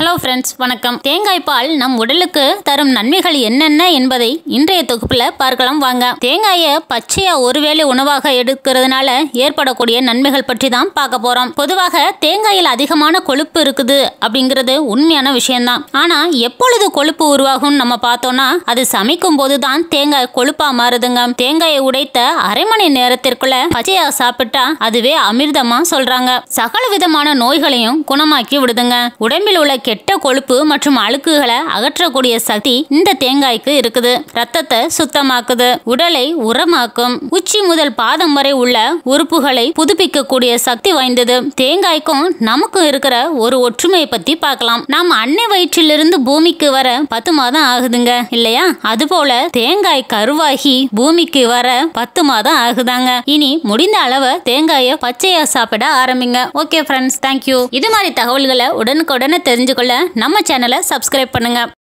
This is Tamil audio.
ஹலோ ஃப்ரெண்ட்ஸ் வணக்கம் தேங்காய் பால் நம் உடலுக்கு தரும் நன்மைகள் என்னென்ன என்பதை இன்றைய தொகுப்புல பார்க்கலாம் வாங்க தேங்காயை பச்சையா ஒருவேளை உணவாக எடுக்கிறதுனால ஏற்படக்கூடிய நன்மைகள் பற்றி தான் பார்க்க போறோம் பொதுவாக தேங்காயில் அதிகமான கொழுப்பு இருக்குது அப்படிங்கிறது உண்மையான விஷயம்தான் ஆனா எப்பொழுது கொழுப்பு உருவாகும் நம்ம பார்த்தோம்னா அது சமைக்கும் போது தான் தேங்காய் கொழுப்பா மாறுதுங்க தேங்காயை உடைத்த அரை மணி நேரத்திற்குள்ள பச்சையா சாப்பிட்டா அதுவே அமிர்தமா சொல்றாங்க சகல விதமான நோய்களையும் குணமாக்கி விடுதுங்க உடம்பில் உள்ள கெட்ட கொழுப்பு மற்றும் அழுக்குகளை அகற்றக்கூடிய சக்தி இந்த தேங்காய்க்கு இருக்குது ரத்தத்தை சுத்தமாக்குது உடலை உரமாக்கும் உச்சி முதல் பாதம் வரை உள்ள உறுப்புகளை புதுப்பிக்கக்கூடிய சக்தி வாய்ந்தது தேங்காய்க்கும் நமக்கும் இருக்கிற ஒரு ஒற்றுமையை பத்தி பார்க்கலாம் நாம் அன்னை வயிற்றிலிருந்து பூமிக்கு வர பத்து மாதம் ஆகுதுங்க இல்லையா அதுபோல தேங்காய் கருவாகி பூமிக்கு வர பத்து மாதம் ஆகுதாங்க இனி முடிந்த அளவு தேங்காயை பச்சையா சாப்பிட ஆரம்பிங்க ஓகே ஃப்ரெண்ட்ஸ் தேங்க்யூ இது மாதிரி தகவல்களை உடனுக்குடனே தெரிஞ்சுக்கொள்ள நம்ம சேனலை சப்ஸ்கிரைப் பண்ணுங்க